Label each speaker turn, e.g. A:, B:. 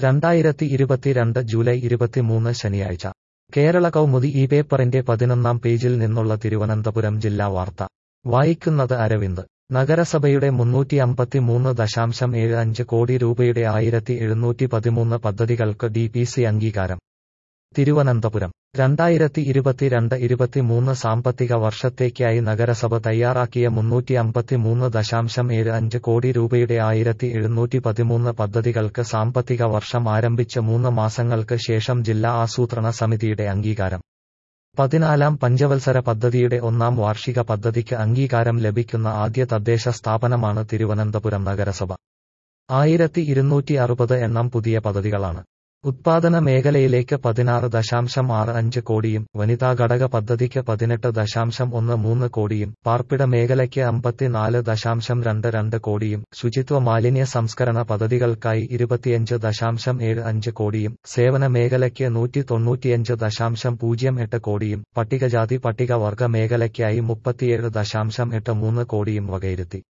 A: രണ്ടായിരത്തി ഇരുപത്തിരണ്ട് ജൂലൈ ഇരുപത്തിമൂന്ന് ശനിയാഴ്ച കേരള കൗമുദി ഈ പേപ്പറിന്റെ പതിനൊന്നാം പേജിൽ നിന്നുള്ള തിരുവനന്തപുരം ജില്ലാ വാർത്ത വായിക്കുന്നത് അരവിന്ദ് നഗരസഭയുടെ മുന്നൂറ്റി അമ്പത്തിമൂന്ന് ദശാംശം ഏഴ് അഞ്ച് കോടി രൂപയുടെ ആയിരത്തി എഴുന്നൂറ്റി പതിമൂന്ന് പദ്ധതികൾക്ക് ഡി പി സി അംഗീകാരം തിരുവനന്തപുരം രണ്ടായിരത്തി ഇരുപത്തിരണ്ട് ഇരുപത്തിമൂന്ന് സാമ്പത്തിക വർഷത്തേക്കായി നഗരസഭ തയ്യാറാക്കിയ മുന്നൂറ്റി അമ്പത്തിമൂന്ന് ദശാംശം ഏഴ് അഞ്ച് കോടി രൂപയുടെ ആയിരത്തി എഴുന്നൂറ്റി പതിമൂന്ന് പദ്ധതികൾക്ക് സാമ്പത്തിക വർഷം ആരംഭിച്ച് മൂന്ന് മാസങ്ങൾക്ക് ശേഷം ജില്ലാ ആസൂത്രണ സമിതിയുടെ അംഗീകാരം പതിനാലാം പഞ്ചവത്സര പദ്ധതിയുടെ ഒന്നാം വാർഷിക പദ്ധതിക്ക് അംഗീകാരം ലഭിക്കുന്ന ആദ്യ തദ്ദേശ സ്ഥാപനമാണ് തിരുവനന്തപുരം നഗരസഭ ആയിരത്തി ഇരുന്നൂറ്റി അറുപത് എണ്ണം പുതിയ പദ്ധതികളാണ് ഉത്പാദന മേഖലയിലേക്ക് പതിനാറ് ദശാംശം ആറ് അഞ്ച് കോടിയും വനിതാ ഘടക പദ്ധതിക്ക് പതിനെട്ട് ദശാംശം ഒന്ന് മൂന്ന് കോടിയും പാർപ്പിട മേഖലയ്ക്ക് അമ്പത്തിനാല് ദശാംശം രണ്ട് രണ്ട് കോടിയും ശുചിത്വ മാലിന്യ സംസ്കരണ പദ്ധതികൾക്കായി ഇരുപത്തിയഞ്ച് ദശാംശം ഏഴ് അഞ്ച് കോടിയും സേവന മേഖലയ്ക്ക് നൂറ്റി തൊണ്ണൂറ്റിയഞ്ച് ദശാംശം പൂജ്യം എട്ട് കോടിയും പട്ടികജാതി പട്ടികവർഗ മേഖലയ്ക്കായി മുപ്പത്തിയേഴ് ദശാംശം എട്ട് മൂന്ന് കോടിയും വകയിരുത്തി